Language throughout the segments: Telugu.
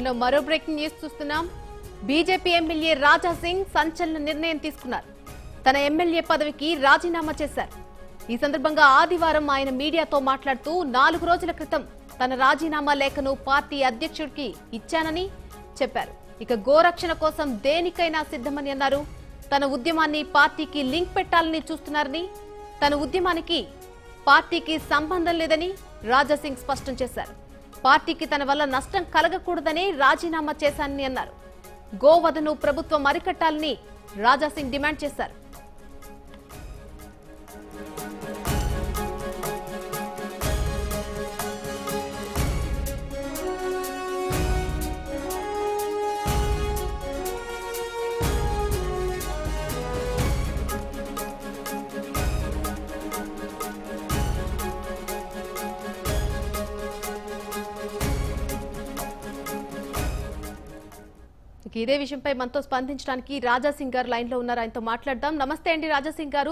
మనం మరో బ్రేకింగ్ న్యూస్ చూస్తున్నాం బీజేపీ ఎమ్మెల్యే రాజా సింగ్ సంచలన నిర్ణయం తీసుకున్నారు తన ఎమ్మెల్యే పదవికి రాజీనామా చేశారు ఈ సందర్భంగా ఆదివారం ఆయన మీడియాతో మాట్లాడుతూ నాలుగు రోజుల క్రితం తన రాజీనామా లేఖను పార్టీ అధ్యక్షుడికి ఇచ్చానని చెప్పారు ఇక గోరక్షణ కోసం దేనికైనా సిద్ధమని అన్నారు తన ఉద్యమాన్ని పార్టీకి లింక్ పెట్టాలని చూస్తున్నారని తన ఉద్యమానికి పార్టీకి సంబంధం లేదని రాజాసింగ్ స్పష్టం చేశారు పార్టీకి తన వల్ల నష్టం కలగకూడదనే రాజీనామా చేశానని అన్నారు గోవధను ప్రభుత్వం అరికట్టాలని రాజాసింగ్ డిమాండ్ చేశారు ఇక ఇదే విషయంపై మనతో స్పందించడానికి రాజాసింగ్ గారు లైన్ లో ఉన్నారు ఆయనతో మాట్లాడదాం నమస్తే అండి రాజాసింగ్ గారు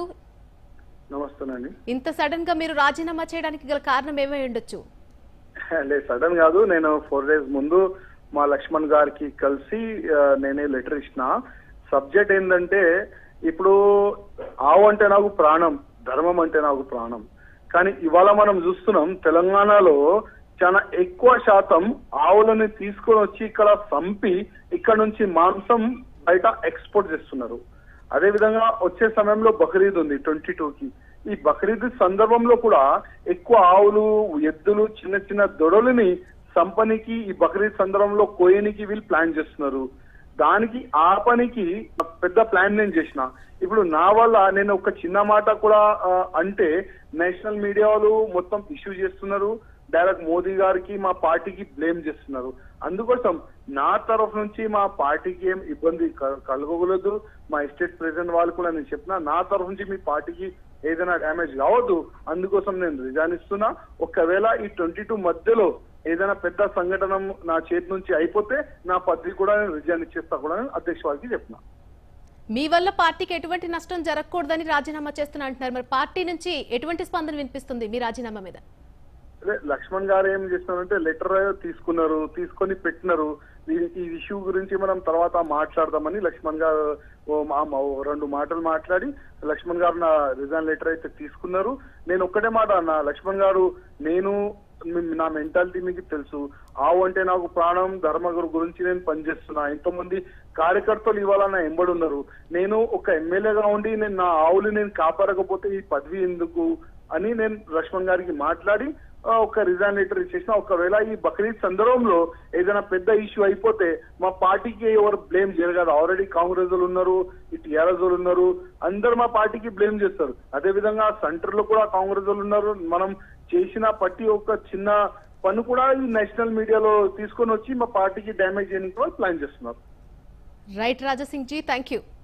నమస్తేనండి ఇంత సడన్ గా మీరు రాజీనామా చేయడానికి గల కారణం ఏమై ఉండొచ్చు లేదు సడన్ కాదు నేను ఫోర్ డేస్ ముందు మా లక్ష్మణ్ గారికి కలిసి ఆ, నేనే లెటర్ ఇచ్చిన సబ్జెక్ట్ ఏంటంటే ఇప్పుడు ఆవు అంటే నాకు ప్రాణం ధర్మం అంటే నాకు ప్రాణం కానీ ఇవాళ మనం చూస్తున్నాం తెలంగాణలో చాలా ఎక్కువ శాతం ఆవులని తీసుకొని వచ్చి ఇక్కడ చంపి ఇక్కడ నుంచి మాంసం బయట ఎక్స్పోర్ట్ చేస్తున్నారు అదే విధంగా వచ్చే సమయంలో బక్రీద్ ఉంది ట్వంటీ కి ఈ బక్రీద్ సందర్భంలో కూడా ఎక్కువ ఆవులు ఎద్దులు చిన్న చిన్న దొడలని సంపనికి ఈ బక్రీద్ సందర్భంలో కోయనికి వీళ్ళు ప్లాన్ చేస్తున్నారు దానికి ఆ పనికి పెద్ద ప్లాన్ నేను చేసిన ఇప్పుడు నా వల్ల నేను ఒక చిన్న మాట కూడా ఆ, అంటే నేషనల్ మీడియా వాళ్ళు మొత్తం ఇష్యూ చేస్తున్నారు డైరెక్ట్ మోదీ గారికి మా పార్టీకి బ్లేమ్ చేస్తున్నారు అందుకోసం నా తరఫు నుంచి మా పార్టీకి ఏం ఇబ్బంది క- కలగకూడదు మా ఎస్టేట్ ప్రెసిడెంట్ వాళ్ళు కూడా నేను చెప్పిన నా తరఫు నుంచి మీ పార్టీకి ఏదైనా డ్యామేజ్ కావద్దు అందుకోసం నేను రిజైన్ ఇస్తున్నా ఒకవేళ ఈ ట్వంటీ టూ మధ్యలో ఏదైనా పెద్ద సంఘటన నా చేతి నుంచి అయిపోతే నా పదవి కూడా నేను రిజైన్ ఇచ్చేస్తా కూడా నేను అధ్యక్ష వారికి చెప్పిన మీ వల్ల పార్టీకి ఎటువంటి నష్టం జరగకూడదని రాజీనామా చేస్తున్నా అంటున్నారు మరి పార్టీ నుంచి ఎటువంటి స్పందన వినిపిస్తుంది మీ రాజీనామా మీద అదే లక్ష్మణ్ గారు ఏం చేస్తున్నారంటే లెటర్ తీసుకున్నారు తీసుకొని పెట్టినారు ఈ- ఈ ఇష్యూ గురించి మనం తర్వాత మాట్లాడదామని లక్ష్మణ్ గారు ఓ మా- మా- ఓ రెండు మాటలు మాట్లాడి లక్ష్మణ్ గారు నా రిజైన్ లెటర్ అయితే తీసుకున్నారు నేను ఒక్కటే మాట అన్న లక్ష్మణ్ గారు నేను మీ- నా మెంటాలిటీ మీకు తెలుసు ఆవు అంటే నాకు ప్రాణం ధర్మ గురు- గురించి నేను పనిచేస్తున్నా ఎంతోమంది కార్యకర్తలు ఇవాళ నా ఎంబడి ఉన్నారు నేను ఒక ఎమ్మెల్యేగా ఉండి నేను నా ఆవులు నేను కాపాడకపోతే ఈ పదవి ఎందుకు అని నేను లక్ష్మణ్ గారికి మాట్లాడి ఆ, ఒక రిజైన్ లెటర్ ఇచ్చేసిన ఒకవేళ ఈ బక్రీద్ సందర్భంలో ఏదైనా పెద్ద ఇష్యూ అయిపోతే మా పార్టీకి ఎవరు బ్లేమ్ చేయరు ఆల్రెడీ కాంగ్రెస్ వాళ్ళు ఉన్నారు ఈ టీఆర్ఎస్ వాళ్ళు ఉన్నారు అందరు మా పార్టీకి బ్లేమ్ చేస్తారు అదే విధంగా సెంటర్ లో కూడా కాంగ్రెస్ వాళ్ళు ఉన్నారు మనం చేసిన ప్రతి ఒక్క చిన్న పని కూడా ఈ నేషనల్ మీడియాలో తీసుకొని వచ్చి మా పార్టీకి డ్యామేజ్ చేయడానికి కూడా ప్లాన్ చేస్తున్నారు right Raja Singh ji thank you